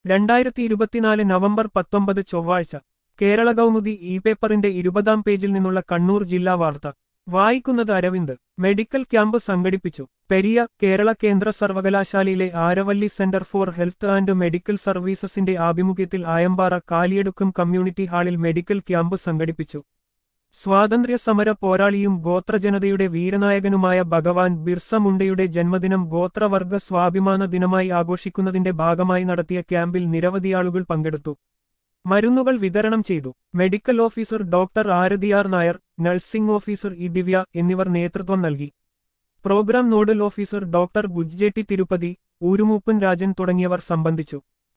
രണ്ടായിരത്തി ഇരുപത്തിനാല് നവംബർ പത്തൊമ്പത് ചൊവ്വാഴ്ച കേരള കൗമുദി ഇ പേപ്പറിന്റെ ഇരുപതാം പേജിൽ നിന്നുള്ള കണ്ണൂർ ജില്ലാ വാർത്ത വായിക്കുന്നത് അരവിന്ദ് മെഡിക്കൽ ക്യാമ്പ് സംഘടിപ്പിച്ചു പെരിയ കേരള കേന്ദ്ര സർവകലാശാലയിലെ Aravalli centre for health and medical സർവീസസിന്റെ ആഭിമുഖ്യത്തിൽ ആയമ്പാറ കാലിയടുക്കം കമ്മ്യൂണിറ്റി ഹാളിൽ മെഡിക്കൽ ക്യാമ്പ് സംഘടിപ്പിച്ചു സ്വാതന്ത്ര്യ സമര പോരാളിയും ഗോത്രജനതയുടെ വീരനായകനുമായ ഭഗവാൻ ബിർസ മുണ്ടയുടെ ജന്മദിനം ഗോത്രവർഗ സ്വാഭിമാന ദിനമായി ആഘോഷിക്കുന്നതിന്റെ ഭാഗമായി നടത്തിയ ക്യാമ്പിൽ നിരവധി ആളുകൾ പങ്കെടുത്തു മരുന്നുകൾ വിതരണം ചെയ്തു മെഡിക്കൽ ഓഫീസർ ഡോക്ടർ ആരതിയാർ Nair nursing officer E Divya എന്നിവർ നേതൃത്വം നൽകി program nodal officer doctor Gujjetti Tirupati ഊരുമൂപ്പൻ രാജൻ തുടങ്ങിയവർ സംബന്ധിച്ചു